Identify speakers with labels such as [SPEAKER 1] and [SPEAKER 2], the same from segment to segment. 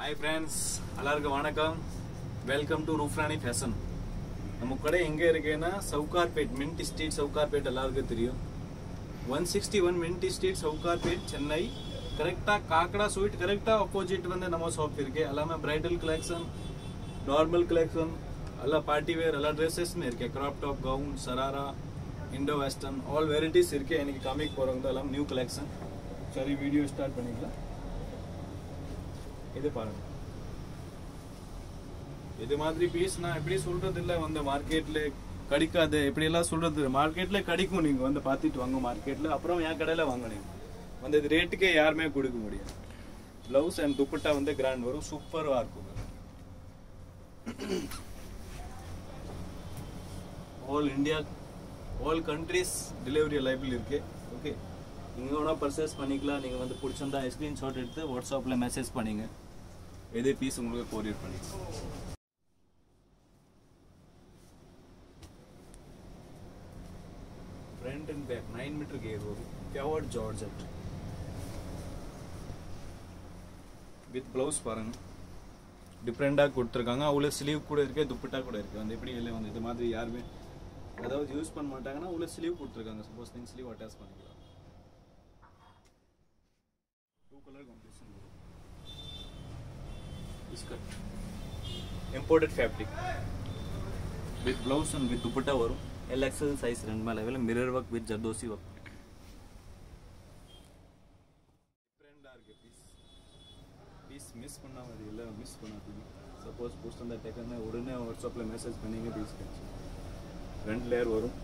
[SPEAKER 1] hi friends எல்லாருக்கும் வணக்கம் welcome to ரூஃப்ராணி fashion நம்ம கடை எங்கே இருக்குன்னா சவுகார்பேட் மின்ட் ஸ்ட்ரீட் சவுகார்பேட் எல்லாருக்கும் தெரியும் one sixty one mint street Sowcarpet Chennai கரெக்டாக காக்கடா ஸ்வீட் கரெக்டாக ஆப்போசிட் வந்து நம்ம ஷாப் இருக்கு எல்லாமே பிரைடல் கலெக்ஷன் நார்மல் கலெக்ஷன் ಎಲ್ಲ பார்ட்டி வேர் ಎಲ್ಲ ட்ரெஸ்ஸஸ்னு இருக்கு crop top gown sharara Indo western all varieties இருக்கு எனக்கு காமிக்க போகிறவங்க எல்லாம் நியூ கலெக்ஷன் சரி வீடியோ ஸ்டார்ட் பண்ணிக்கலாம் இது பாருங்க இது மாதிரி பீஸ் நான் எப்படி சொல்றது இல்ல வந்து மார்க்கெட்ல கிடைக்காது இப்படி எல்லாம் சொல்றது மார்க்கெட்ல கிடைக்கும் நீங்க வந்து பார்த்துட்டு வாங்க மார்க்கெட்ல அப்புறம் என் கடையில வாங்க நீங்க வந்து இது ரேட்டுக்கே யாருமே கொடுக்க முடியாது பிளவுஸ் அண்ட் துப்பட்டா வந்து கிராண்ட் வரும் சூப்பரா இருக்கும் all India all countries delivery லைபிள் இருக்கு ஓகே நீங்க வேணா பர்ச்சேஸ் பண்ணிக்கலாம் நீங்க வந்து பிடிச்சிருந்தா ஸ்கிரீன்ஷாட் எடுத்து வாட்ஸ்அப்ல மெசேஜ் பண்ணீங்க எதே பீஸ் உங்களுக்கு கொரியர் பண்ணிக்கலாம் front and back nine metre கேர் வரும் பியவர் ஜார்ஜெட் வித் ப்ளவுஸ் பாருங்க டிஃப்ரெண்டாக கொடுத்துருக்காங்க அவ்வளோ ஸ்லீவ் கூட இருக்கு துப்பட்டா கூட இருக்கு வந்து எப்படி இல்லை வந்து இது மாதிரி யாருமே அதாவது யூஸ் பண்ண மாட்டாங்கன்னா அவ்வளோ ஸ்லீவ் கொடுத்துருக்காங்க சப்போஸ் நீங்கள் ஸ்லீவ் அட்டாச் பண்ணிக்கலாம் டூ கலர் காம்பினேஷன் வரும் skirt imported fabric with blouse and with dupatta வரும் எல் எக்ஸல் சைஸ் ரெண்டு மேலே லெவலில் mirror work with zardozi work டிஃப்ரெண்டாக இருக்குது பீஸ் பீஸ் மிஸ் பண்ணாமல் அது இல்லை மிஸ் பண்ணாதீங்க சப்போஸ் பிடிச்சிருந்தா டேக்கன்னா உடனே வாட்ஸ்அப்பில் மெசேஜ் பண்ணீங்க பீஸ் கிடைச்சி ரெண்டு லேயர் வரும்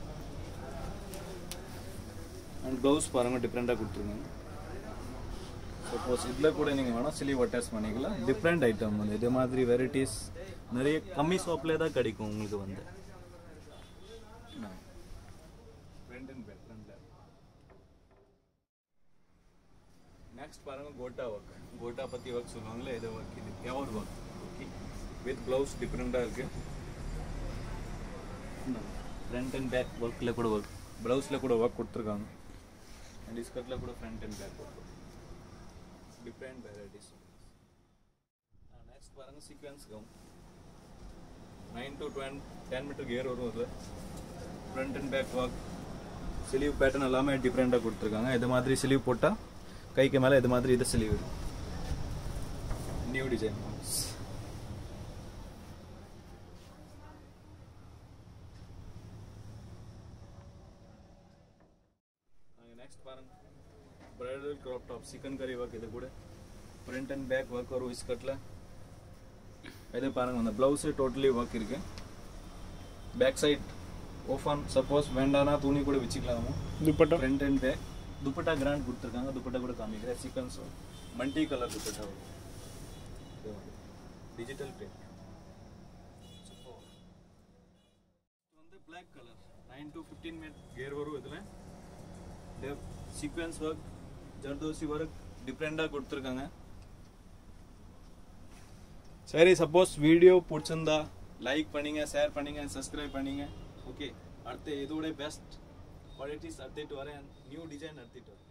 [SPEAKER 1] அண்ட் ப்ளவுஸ் பாருங்கள் டிஃப்ரெண்ட்டாக கொடுத்துருங்க சப்போஸ் இதில் கூட நீங்கள் வேணால் ஸ்லீவ் அட்டாச் பண்ணிக்கலாம் டிஃப்ரெண்ட் ஐட்டம் வந்து இது மாதிரி வெரைட்டிஸ் நிறைய கம்மி ஷாப்லேயே தான் கிடைக்கும் உங்களுக்கு வந்து front and back front next பாருங்க கோட்டா ஒர்க் கோட்டா பற்றி ஒர்க் சொல்லுவாங்களே இது ஒர்க் இது pure work okay with blouse டிஃப்ரெண்ட்டாக இருக்கு ஃப்ரண்ட் அண்ட் பேக் ஒர்க்கில் கூட ஒர்க் ப்ளவுஸில் கூட ஒர்க் கொடுத்துருக்காங்க அண்ட் ஸ்கர்ட்டில் கூட front and back work different varieties next பாருங்க சீக்வன்ஸ் கவுன் நைன் டு டுவென் டென் மீட்டர் கியர் வரும் அது front and back work sleeve pattern எல்லாமே டிஃப்ரெண்ட்டாக கொடுத்துருக்காங்க இது மாதிரி ஸ்லீவ் போட்டால் கைக்கு மேலே இது மாதிரி இது ஸ்லீவ் நியூ டிசைன் ನೆಕ್ಸ್ಟ್ பாருங்க bridal crop top chikankari work ಇದೆ ಕೂಡ ಫ್ರಂಟ್ அண்ட் பேக் ஒர்க் வரும் இஸ்கட்டில் இது பாருங்க அந்த ப்ளவுஸ் டோட்டலி ஒர்க் இருக்கு பேக் சைட் ஓஃபன் சப்போஸ் வேண்டானா துணி கூட வச்சுக்கலாமோ
[SPEAKER 2] dupatta
[SPEAKER 1] front and back dupatta grand கொடுத்துருக்காங்க துப்பட்டா கூட காமிக்கிறேன் சீக்வன்ஸ் மல்டி கலர் துப்பட்டா வரும் டிஜிட்டல் பிரிண்ட் வந்து black colour nine to fifteen minute கேர் வரும் இதில் சீக்வன்ஸ் ஒர்க் ஜர்தோசி ஒர்க் டிஃப்ரெண்டாக கொடுத்துருக்காங்க சரி சப்போஸ் வீடியோ பிடிச்சிருந்தா லைக் பண்ணுங்க ஷேர் பண்ணுங்க சப்ஸ்கிரைப் பண்ணுங்க ஓகே அடுத்து இதோட பெஸ்ட் குவாலிட்டிஸ் எடுத்துட்டு வரேன் நியூ டிசைன் எடுத்துட்டு வரேன்